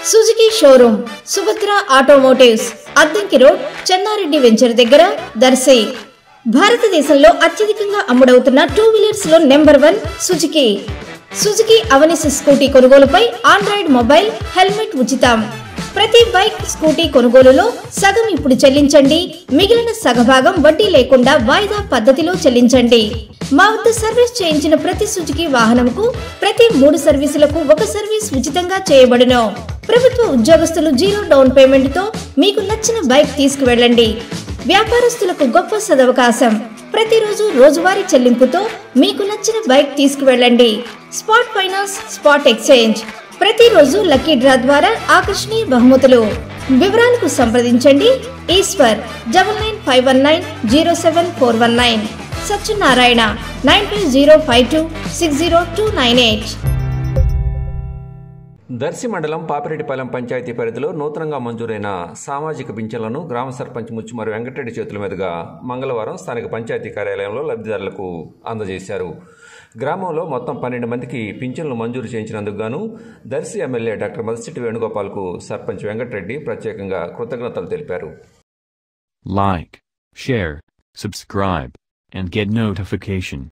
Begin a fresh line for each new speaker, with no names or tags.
Suzuki showroom Subhadra automotives Addanki road Chennareddy venture దగ్గర దర్శి భారతదేశంలో అత్యధికంగా అమ్ముడవుతున్న టూ వీలర్స్ లో number one Suzuki Suzuki Avenis scooty కొనుగోలుపై ఆండ్రాయిడ్ మొబైల్ హెల్మెట్ ఉచితం ప్రతి బైక్ స్కూటీ కొనుగోలులో సగం ఇప్పుడు చెల్లించండి మిగిలిన సగభాగం వడ్డీ లేకుండా వాయిదా పద్ధతిలో చెల్లించండి మా వద్ద సర్వీస్ చేయించిన ప్రతి సుజుకి వాహనంకు ప్రతి మూడు సర్వీసులకు ఒక సర్వీస్ ఉచితంగా చేయబడును ప్రభుత్వ ఉద్యోగస్తులు జీరో డౌన్ పేమెంట్ తో మీకు నచ్చిన బైక్ తీసుకువెళ్ళండి వ్యాపారస్తులకు గొప్ప సదవకాశం ప్రతిరోజు రోజువారీ చెల్లింపుతో మీకు నచ్చిన బైక్ తీసుకువెళ్ళండి స్పాట్ ఫైనాన్స్ స్పాట్ ఎక్స్చేంజ్ ప్రతిరోజు లక్కీ డ్రా ద్వారా ఆకర్షణీయ బహుమతులు వివరాలకు సంప్రదించండి Eshwar double nine five one nine zero seven four one nine Satyanarayana nine five zero five two six zero two nine eight
Darsi మండలం పాపిరెడ్డిపాలెం పంచాయతీ పరిధిలో నూతనంగా మంజూరైన సామాజిక పింఛన్లను గ్రామ సర్పంచ్ ముచ్చుమారి వెంకటరెడ్డి చేతుల మీదుగా మంగళవారం స్థానిక పంచాయతీ కార్యాలయంలో లబ్ధిదారులకు అందజేశారు గ్రామంలో మొత్తం పన్నెండు మందికి పింఛన్లు మంజూరు చేయించినందుకు గాను దర్శి ఎమ్మెల్యే డాక్టర్ మదిశెట్టి వేణుగోపాల్కు సర్పంచ్ వెంకటరెడ్డి ప్రత్యేకంగా కృతజ్ఞతలు తెలిపారు
Like, share, subscribe, and get notification.